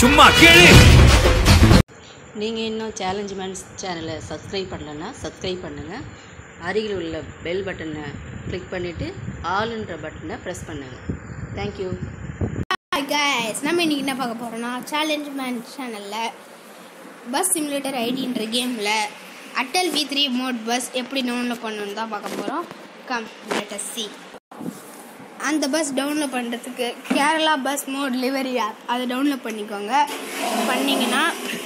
சும்மா கேளு நீங்கள் இன்னும் சேலஞ்ச் மேன்ஸ் சேனலை சப்ஸ்கிரைப் பண்ணலன்னா சப்ஸ்கிரைப் பண்ணுங்கள் அருகில் உள்ள பெல் பட்டனை கிளிக் பண்ணிவிட்டு ஆல்ன்ற பட்டனை ப்ரெஸ் பண்ணுங்கள் தேங்க்யூ ஹாய் கைஸ் நம்ம இன்னைக்கு என்ன பார்க்க போகிறோம்னா சேலஞ்ச் மேன் சேனலில் பஸ் சிமுலேட்டர் ஐடின்ற கேமில் Atal V three mod bus எப்படி டவுன்லோட் பண்ணணும்னு தான் பார்க்க போகிறோம் கம் லெட்டஸ் சி அந்த பஸ் டவுன்லோட் பண்ணுறதுக்கு Kerala bus mod livery app அதை டவுன்லோட் பண்ணிக்கோங்க பண்ணிங்கன்னா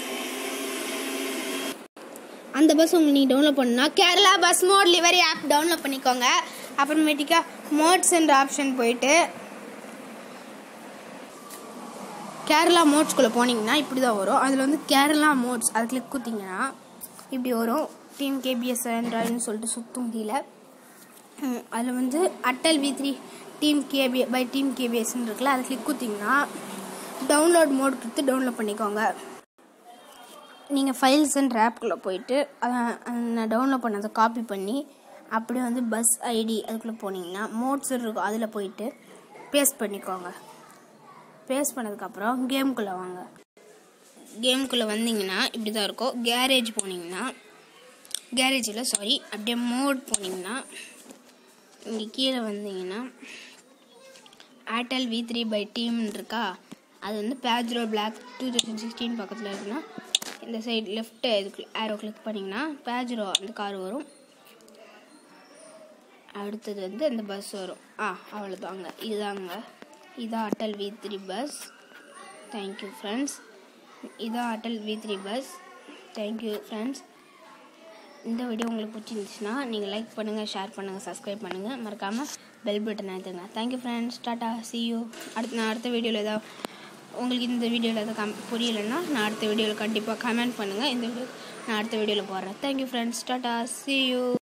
அந்த பஸ் உங்களுக்கு நீங்கள் டவுன்லோட் பண்ணா Kerala bus mod livery app download பண்ணிக்கோங்க அப்புறமேட்டிக்கா மோட்ஸ்ன்ற ஆப்ஷன் போயிட்டு கேரளா மோட்ஸ்குள்ளே போனீங்கன்னா இப்படி தான் வரும் அதில் வந்து கேரளா மோட்ஸ் அது கிளிக் குத்திங்கன்னா இப்படி வரும் டீம் கேபிஎஸ் ஆண்ட்ராய்டுன்னு சொல்லிட்டு சுற்றும் கீழே அதில் வந்து Atal V three team K B by team கேபிஎஸ்ன்னு இருக்குல்ல அதை கிளிக் குத்திங்கன்னா டவுன்லோட் மோட் கொடுத்து டவுன்லோட் பண்ணிக்கோங்க நீங்கள் ஃபைல்ஸ்ன்ற ஆப்குள்ளே போயிட்டு அதை நான் டவுன்லோட் பண்ணதை காப்பி பண்ணி அப்படியே வந்து பஸ் ஐடி அதுக்குள்ளே போனீங்கன்னா மோட்ஸ் இருக்கும் அதில் போயிட்டு பேஸ்ட் பண்ணிக்கோங்க பேஸ்ட் பண்ணதுக்கப்புறம் கேமுக்குள்ளே வாங்க கேமுக்குள்ளே வந்தீங்கன்னா இப்படி தான் இருக்கும் கேரேஜ் போனீங்கன்னா கேரேஜில் சாரி அப்படியே மோட் போனீங்கன்னா இங்கே கீழே வந்தீங்கன்னா ஏர்டெல் வி த்ரீ பை டீம்னு இருக்கா அது வந்து பேஜ்ரோ பிளாக் டூ தௌசண்ட் சிக்ஸ்டீன் பக்கத்தில் இருக்குன்னா இந்த சைடு லெஃப்ட் இதுக்கு ஆரோ கிளிக் பண்ணிங்கன்னா பேஜ்ரோ அந்த கார் வரும் அடுத்தது வந்து அந்த பஸ் வரும் ஆ அவ்வளோதாங்க இதுதாங்க இதான் Atal V three bus thank you friends இதான் Atal V three bus thank you friends இந்த வீடியோ உங்களுக்கு பிடிச்சிருந்துச்சுன்னா நீங்கள் லைக் பண்ணுங்கள் ஷேர் பண்ணுங்கள் சப்ஸ்கிரைப் பண்ணுங்கள் மறக்காமல் பெல் பட்டன் அழுத்துங்க thank you friends tata see you அடுத்து நான் அடுத்த வீடியோவில் ஏதாவது உங்களுக்கு இந்த வீடியோவில் எதாவது கம் புரியலைன்னா நான் அடுத்த வீடியோவில் கண்டிப்பாக கமெண்ட் பண்ணுங்கள் இந்த வீடியோ நான் அடுத்த வீடியோவில் போடுறேன் thank you friends tata see you